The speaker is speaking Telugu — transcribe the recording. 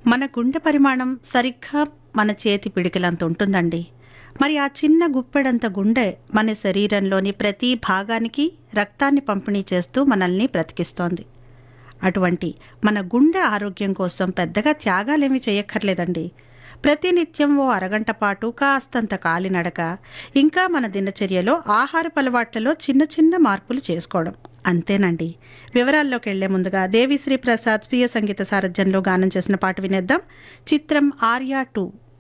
మన గుండె పరిమాణం సరిగ్గా మన చేతి పిడికిలంత ఉంటుందండి మరి ఆ చిన్న గుప్పెడంత గుండె మన శరీరంలోని ప్రతి భాగానికి రక్తాన్ని పంపిణీ చేస్తూ మనల్ని బ్రతికిస్తోంది అటువంటి మన గుండె ఆరోగ్యం కోసం పెద్దగా త్యాగాలేమీ చేయక్కర్లేదండి ప్రతినిత్యం ఓ అరగంట పాటు కాస్తంత కాలినడక ఇంకా మన దినచర్యలో ఆహారపు అలవాట్లలో చిన్న చిన్న మార్పులు చేసుకోవడం అంతేనండి వివరాల్లోకి వెళ్లే ముందుగా దేవిశ్రీ ప్రసాద్ స్వీయ సంగీత సారథ్యంలో గానం చేసిన పాట వినేద్దాం చిత్రం ఆర్యా టూ